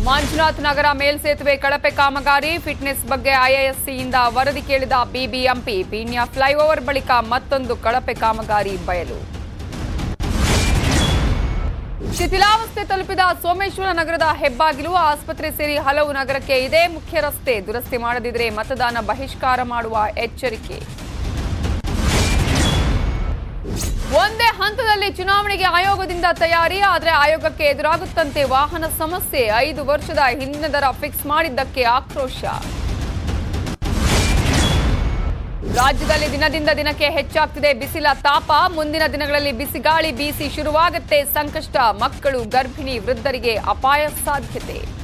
ಮಂಜುನಾಥ್ ನಗರ ಮೇಲ್ಸೇತುವೆ ಕಳಪೆ ಕಾಮಗಾರಿ ಫಿಟ್ನೆಸ್ ಬಗ್ಗೆ ಐಎಎಸ್ಸಿಯಿಂದ ವರದಿ ಕೇಳಿದ ಬಿಬಿಎಂಪಿ ಪೀಣ್ಯ ಫ್ಲೈಓವರ್ ಬಳಿಕ ಮತ್ತೊಂದು ಕಳಪೆ ಕಾಮಗಾರಿ ಬಯಲು ಶಿಥಿಲಾವಸ್ಥೆ ತಲುಪಿದ ಸೋಮೇಶ್ವರ ನಗರದ ಹೆಬ್ಬಾಗಿಲು ಆಸ್ಪತ್ರೆ ಸೇರಿ ಹಲವು ನಗರಕ್ಕೆ ಇದೇ ಮುಖ್ಯ ರಸ್ತೆ ದುರಸ್ತಿ ಮಾಡದಿದ್ರೆ ಮತದಾನ ಬಹಿಷ್ಕಾರ ಮಾಡುವ ಎಚ್ಚರಿಕೆ ಒಂದೇ ಹಂತದಲ್ಲಿ ಚುನಾವಣೆಗೆ ಆಯೋಗದಿಂದ ತಯಾರಿ ಆದರೆ ಆಯೋಗಕ್ಕೆ ಎದುರಾಗುತ್ತಂತೆ ವಾಹನ ಸಮಸ್ಯೆ ಐದು ವರ್ಷದ ಹಿಂದಿನ ದರ ಫಿಕ್ಸ್ ಮಾಡಿದ್ದಕ್ಕೆ ಆಕ್ರೋಶ ರಾಜ್ಯದಲ್ಲಿ ದಿನದಿಂದ ದಿನಕ್ಕೆ ಹೆಚ್ಚಾಗ್ತಿದೆ ಬಿಸಿಲ ತಾಪ ಮುಂದಿನ ದಿನಗಳಲ್ಲಿ ಬಿಸಿಗಾಳಿ ಬೀಸಿ ಶುರುವಾಗುತ್ತೆ ಸಂಕಷ್ಟ ಮಕ್ಕಳು ಗರ್ಭಿಣಿ ವೃದ್ಧರಿಗೆ ಅಪಾಯ ಸಾಧ್ಯತೆ